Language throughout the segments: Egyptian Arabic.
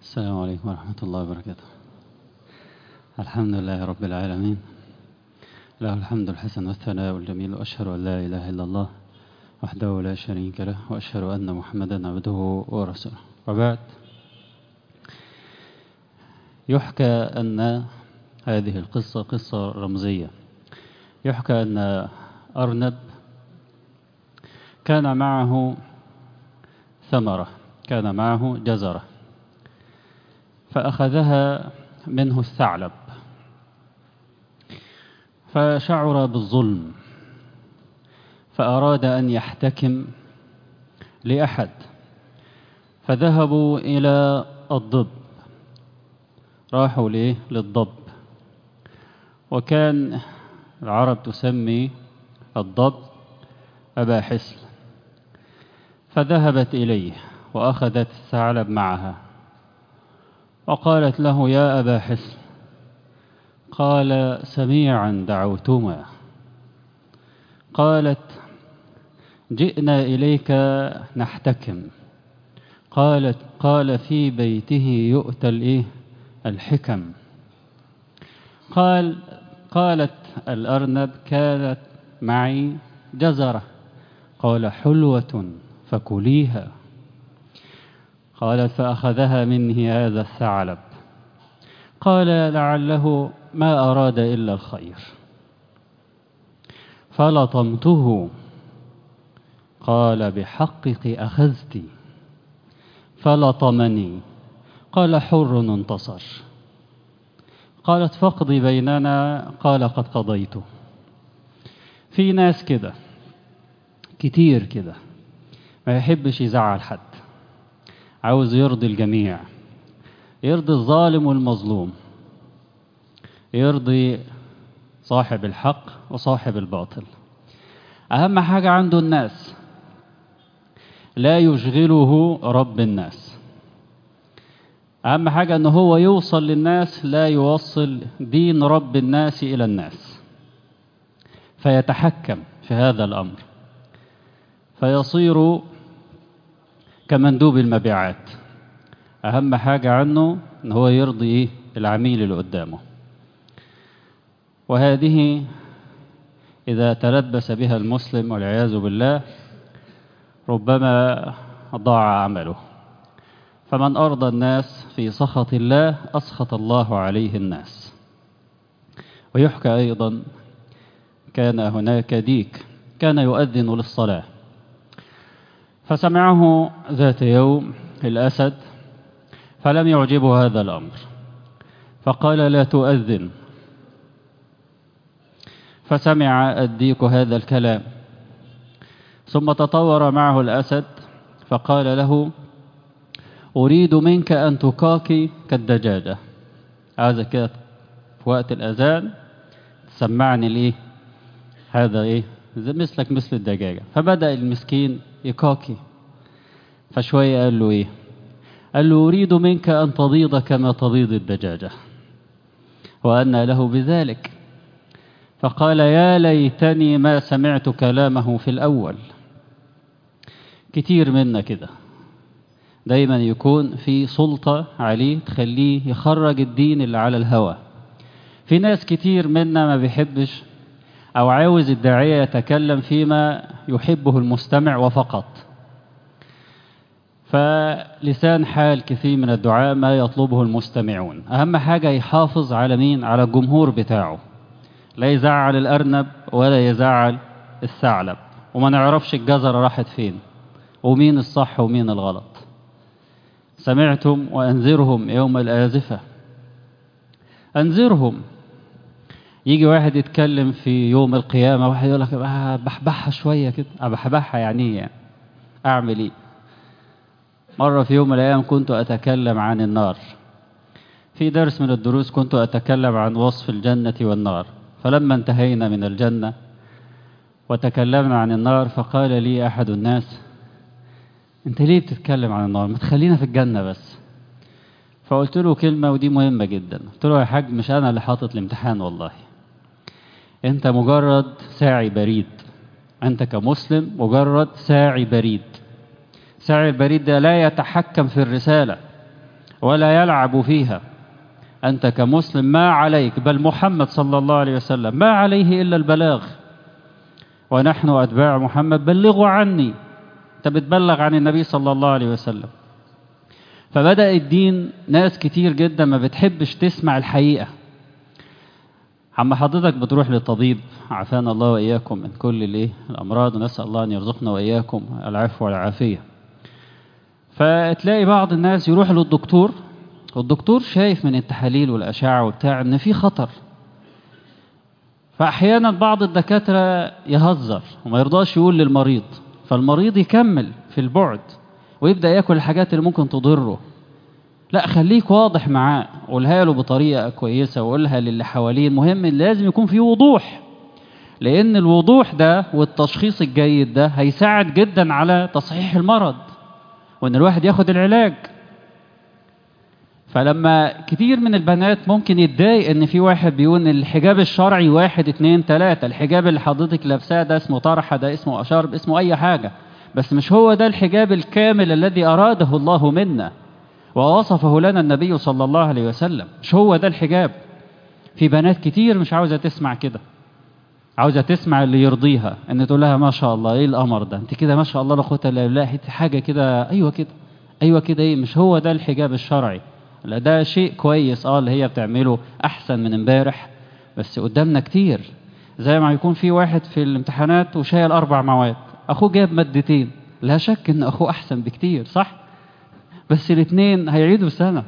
السلام عليكم ورحمة الله وبركاته الحمد لله رب العالمين له الحمد الحسن والثناء الجميل وأشهد أن لا إله إلا الله وحده لا شريك له وأشهد أن محمدا عبده ورسوله وبعد يحكى أن هذه القصة قصة رمزية يحكى أن أرنب كان معه ثمرة كان معه جزرة فأخذها منه الثعلب فشعر بالظلم فأراد أن يحتكم لأحد فذهبوا إلى الضب راحوا ليه للضب وكان العرب تسمي الضب أبا حسل فذهبت إليه وأخذت الثعلب معها وقالت له يا أبا حسن قال سميعا دعوتما قالت جئنا إليك نحتكم قالت قال في بيته يؤتى الإيه الحكم قال قالت الأرنب كانت معي جزرة قال حلوة فكليها قالت فأخذها مني هذا الثعلب قال لعله ما أراد إلا الخير فلطمته قال بحقك أخذت فلطمني قال حر انتصر قالت فاقضي بيننا قال قد قضيت في ناس كده كتير كده ما يحبش يزعل حد عاوز يرضي الجميع يرضي الظالم والمظلوم يرضي صاحب الحق وصاحب الباطل أهم حاجة عنده الناس لا يشغله رب الناس أهم حاجة أنه هو يوصل للناس لا يوصل دين رب الناس إلى الناس فيتحكم في هذا الأمر فيصير كمندوب المبيعات أهم حاجة عنه أن هو يرضي إيه؟ العميل اللي قدامه وهذه إذا تلبس بها المسلم والعياذ بالله ربما ضاع عمله فمن أرضى الناس في سخط الله أسخط الله عليه الناس ويحكى أيضا كان هناك ديك كان يؤذن للصلاة فسمعه ذات يوم الأسد فلم يعجبه هذا الأمر فقال لا تؤذن فسمع الديك هذا الكلام ثم تطور معه الأسد فقال له أريد منك أن تكاكي كالدجاجة هذا كده في وقت الأذان سمعني ليه هذا إيه مثلك مثل الدجاجة فبدأ المسكين يكاكي فشوية قال له إيه قال له أريد منك أن تضيض كما تضيض الدجاجة وأن له بذلك فقال يا ليتني ما سمعت كلامه في الأول كتير منا كده دايما يكون في سلطة عليه تخليه يخرج الدين اللي على الهوى في ناس كتير منا ما بيحبش أو عاوز الداعية يتكلم فيما يحبه المستمع وفقط فلسان حال كثير من الدعاء ما يطلبه المستمعون أهم حاجة يحافظ على مين على الجمهور بتاعه لا يزعل الأرنب ولا يزعل الثعلب وما نعرفش الجزرة راحت فين ومين الصح ومين الغلط سمعتم وأنذرهم يوم الآزفة أنذرهم يجي واحد يتكلم في يوم القيامة واحد يقول لك بحبحها شوية كده بحبحها يعني ايه يعني أعمل إيه مرة في يوم من الأيام كنت أتكلم عن النار في درس من الدروس كنت أتكلم عن وصف الجنة والنار فلما انتهينا من الجنة وتكلمنا عن النار فقال لي أحد الناس أنت ليه بتتكلم عن النار ما تخلينا في الجنة بس فقلت له كلمة ودي مهمة جدا قلت له يا حاج مش أنا اللي حاطط الامتحان والله أنت مجرد ساعي بريد أنت كمسلم مجرد ساعي بريد ساعي البريد ده لا يتحكم في الرسالة ولا يلعب فيها أنت كمسلم ما عليك بل محمد صلى الله عليه وسلم ما عليه إلا البلاغ ونحن أتباع محمد بلغوا عني أنت بتبلغ عن النبي صلى الله عليه وسلم فبدأ الدين ناس كتير جدا ما بتحبش تسمع الحقيقة عم حضرتك بتروح للطبيب عافانا الله وإياكم من كل الايه الأمراض ونسأل الله أن يرزقنا وإياكم العفو والعافية فتلاقي بعض الناس يروح للدكتور والدكتور شايف من التحاليل والأشعة وبتاع إن في خطر فأحيانا بعض الدكاترة يهزر وما يرضاش يقول للمريض فالمريض يكمل في البعد ويبدأ ياكل الحاجات اللي ممكن تضره لا خليك واضح معاه قولها له بطريقة كويسة وقولها للي حواليه المهم لازم يكون في وضوح لأن الوضوح ده والتشخيص الجيد ده هيساعد جدا على تصحيح المرض وإن الواحد ياخد العلاج فلما كتير من البنات ممكن يتضايق ان في واحد بيقول ان الحجاب الشرعي واحد اتنين تلاتة الحجاب اللي حضرتك لابساه ده اسمه طرحة ده اسمه اشارب اسمه اي حاجة بس مش هو ده الحجاب الكامل الذي اراده الله منا ووصفه لنا النبي صلى الله عليه وسلم مش هو ده الحجاب في بنات كتير مش عاوزة تسمع كده عاوزة تسمع اللي يرضيها ان تقول لها ما شاء الله ايه الامر ده انت كده ما شاء الله لا قوه الا بالله حاجة كده ايوه كده ايوه كده ايه مش هو ده الحجاب الشرعي لا ده شيء كويس اه اللي هي بتعمله احسن من امبارح بس قدامنا كتير زي ما يكون في واحد في الامتحانات وشايل اربع مواد اخوه جاب مادتين لا شك ان اخوه احسن بكتير صح بس الاثنين هيعيدوا سنه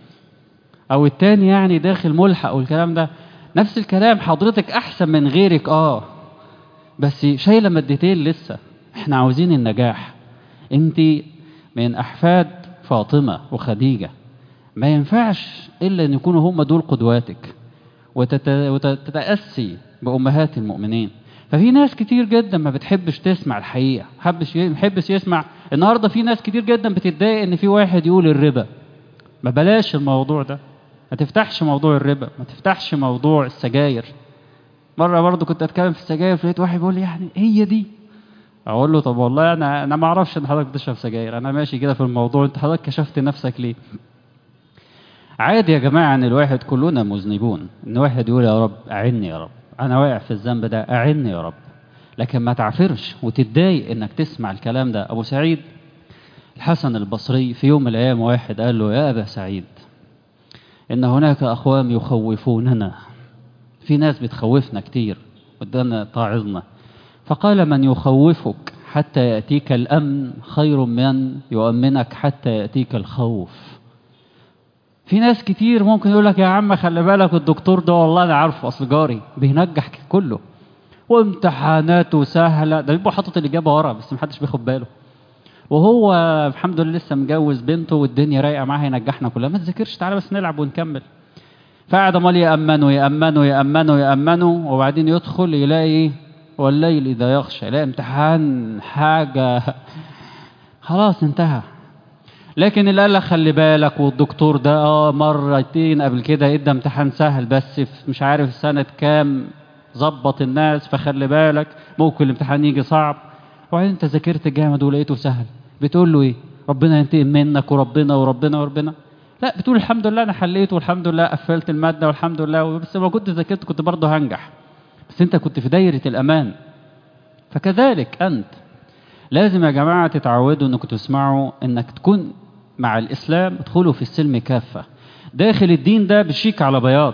او التاني يعني داخل ملحق والكلام ده نفس الكلام حضرتك احسن من غيرك اه بس شايله مادتين لسه احنا عاوزين النجاح انت من احفاد فاطمه وخديجه ما ينفعش إلا أن يكونوا هم دول قدواتك وتت... وتتأسي بأمهات المؤمنين ففي ناس كتير جدا ما بتحبش تسمع الحقيقة حبش ي... محبش يسمع النهاردة في ناس كتير جدا بتتضايق ان في واحد يقول الربا ما بلاش الموضوع ده ما تفتحش موضوع الربا ما تفتحش موضوع السجاير مرة برضو كنت اتكلم في السجاير فلقيت واحد بيقول لي يعني هي دي اقول له طب والله انا انا ما اعرفش ان حضرتك بتشرب سجاير انا ماشي كده في الموضوع انت حضرتك كشفت نفسك ليه عادي يا جماعة ان الواحد كلنا مذنبون ان واحد يقول يا رب اعني يا رب انا واقع في الذنب ده اعني يا رب لكن ما تعفرش وتتضايق انك تسمع الكلام ده ابو سعيد الحسن البصري في يوم من الايام واحد قال له يا ابا سعيد ان هناك اقوام يخوفوننا في ناس بتخوفنا كتير ودنا تعظنا فقال من يخوفك حتى يأتيك الأمن خير من يؤمنك حتى يأتيك الخوف في ناس كتير ممكن يقول لك يا عم خلي بالك الدكتور ده والله انا عارفه اصل جاري بينجح كله وامتحاناته سهله ده بيبقى حاطط الاجابه ورا بس محدش بياخد باله وهو الحمد لله لسه مجوز بنته والدنيا رايقه معاه ينجحنا كلها ما تذاكرش تعالى بس نلعب ونكمل فقعد امال يامنوا يامنوا يامنوا يامنوا وبعدين يدخل يلاقي والليل اذا يغشى يلاقي امتحان حاجه خلاص انتهى لكن اللي قال لك خلي بالك والدكتور ده اه مرتين قبل كده ادى امتحان سهل بس في مش عارف سنة كام ظبط الناس فخلي بالك ممكن الامتحان يجي صعب وبعدين انت ذاكرت جامد ولقيته سهل بتقول له ايه ربنا ينتقم منك وربنا وربنا وربنا لا بتقول الحمد لله انا حليت والحمد لله قفلت المادة والحمد لله بس لو كنت ذاكرت كنت برضه هنجح بس انت كنت في دايرة الامان فكذلك انت لازم يا جماعة تتعودوا انكم تسمعوا انك تكون مع الإسلام ادخلوا في السلم كافة داخل الدين ده بشيك على بياض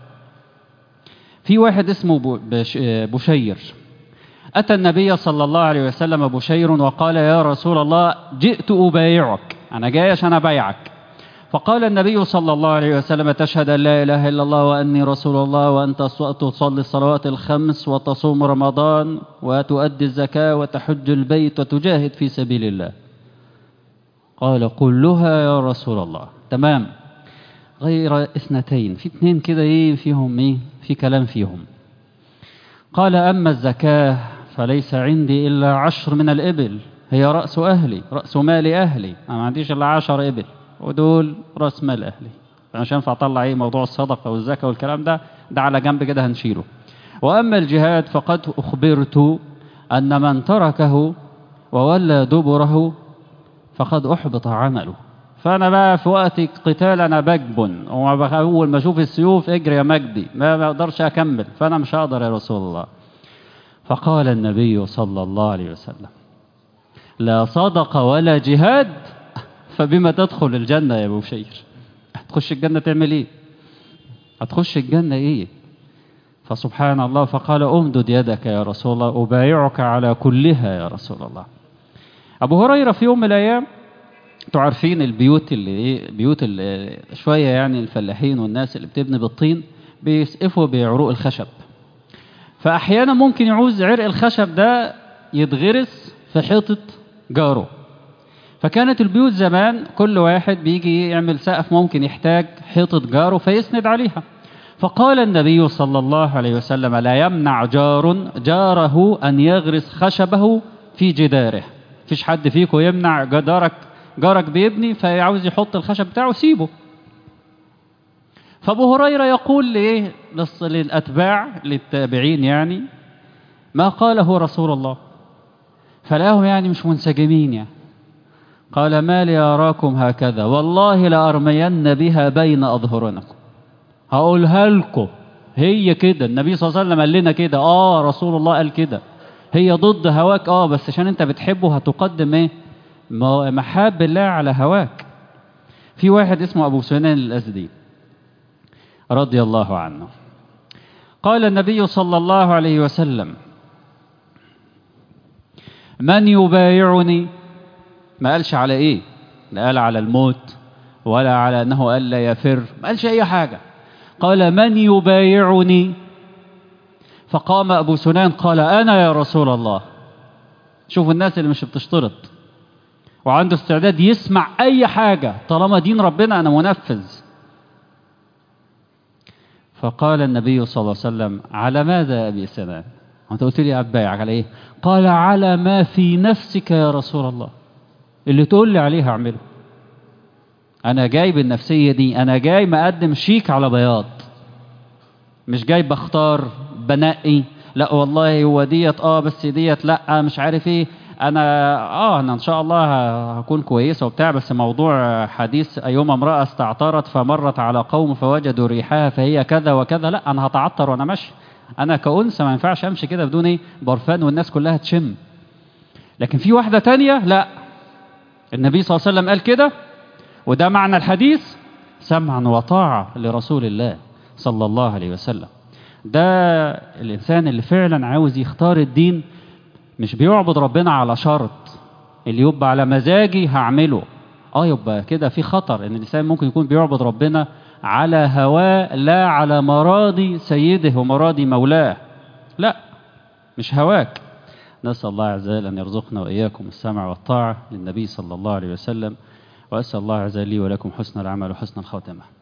في واحد اسمه بشير أتى النبي صلى الله عليه وسلم بشير وقال يا رسول الله جئت أبايعك أنا جاي عشان أبايعك فقال النبي صلى الله عليه وسلم تشهد أن لا إله إلا الله وأني رسول الله وأن تصلي الصلوات الخمس وتصوم رمضان وتؤدي الزكاة وتحج البيت وتجاهد في سبيل الله قال كلها يا رسول الله تمام غير اثنتين في اثنين كده ايه فيهم ايه في كلام فيهم قال اما الزكاه فليس عندي الا عشر من الابل هي راس اهلي راس مال اهلي انا ما عنديش الا عشر ابل ودول راس مال اهلي فمش هينفع اطلع ايه موضوع الصدقه والزكاه والكلام ده ده على جنب كده هنشيله واما الجهاد فقد اخبرت ان من تركه وولى دبره فقد أحبط عمله فأنا بقى في وقت قتال أنا بجبن وأول ما أشوف السيوف اجري يا مجدي ما بقدرش أكمل فأنا مش هقدر يا رسول الله فقال النبي صلى الله عليه وسلم لا صدق ولا جهاد فبما تدخل الجنة يا أبو بشير هتخش الجنة تعمل إيه هتخش الجنة إيه فسبحان الله فقال أمدد يدك يا رسول الله أبايعك على كلها يا رسول الله أبو هريرة في يوم من الأيام انتوا عارفين البيوت اللي ايه بيوت اللي شويه يعني الفلاحين والناس اللي بتبني بالطين بيسقفوا بعروق الخشب فاحيانا ممكن يعوز عرق الخشب ده يتغرس في حيطه جاره فكانت البيوت زمان كل واحد بيجي يعمل سقف ممكن يحتاج حيطه جاره فيسند عليها فقال النبي صلى الله عليه وسلم لا يمنع جار جاره ان يغرس خشبه في جداره مفيش حد فيكم يمنع جدارك جارك بيبني فعاوز يحط الخشب بتاعه سيبه فابو هريره يقول لايه للاتباع للتابعين يعني ما قاله رسول الله فلاهم يعني مش منسجمين يعني قال ما لي اراكم هكذا والله لارمين بها بين اظهرنكم هقولها لكم هي كده النبي صلى الله عليه وسلم قال لنا كده اه رسول الله قال كده هي ضد هواك اه بس عشان انت بتحبه هتقدم ايه محاب الله على هواك في واحد اسمه أبو سنان الأزدي رضي الله عنه قال النبي صلى الله عليه وسلم من يبايعني ما قالش على ايه لا قال على الموت ولا على انه قال لا يفر ما قالش اي حاجه قال من يبايعني فقام ابو سنان قال انا يا رسول الله شوفوا الناس اللي مش بتشترط وعنده استعداد يسمع أي حاجة طالما دين ربنا أنا منفذ فقال النبي صلى الله عليه وسلم على ماذا يا أبي سنان أنت قلت لي أبايعك على إيه قال على ما في نفسك يا رسول الله اللي تقول لي عليه هعمله أنا جاي بالنفسية دي أنا جاي مقدم شيك على بياض مش جاي بختار بنقي لا والله هو ديت اه بس ديت لا مش عارف ايه انا اه انا ان شاء الله هكون كويسه وبتاع بس موضوع حديث ايما امراه استعطرت فمرت على قوم فوجدوا ريحها فهي كذا وكذا لا انا هتعطر وانا ماشي انا كأنثى ما ينفعش امشي كده بدون ايه برفان والناس كلها تشم لكن في واحده تانية لا النبي صلى الله عليه وسلم قال كده وده معنى الحديث سمعا وطاعه لرسول الله صلى الله عليه وسلم ده الانسان اللي فعلا عاوز يختار الدين مش بيعبد ربنا على شرط اللي يبقى على مزاجي هعمله اه يبقى كده في خطر ان الانسان ممكن يكون بيعبد ربنا على هواه لا على مراضي سيده ومراضي مولاه لا مش هواك نسأل الله عز وجل أن يرزقنا وإياكم السمع والطاعة للنبي صلى الله عليه وسلم وأسأل الله عز وجل لي ولكم حسن العمل وحسن الخاتمة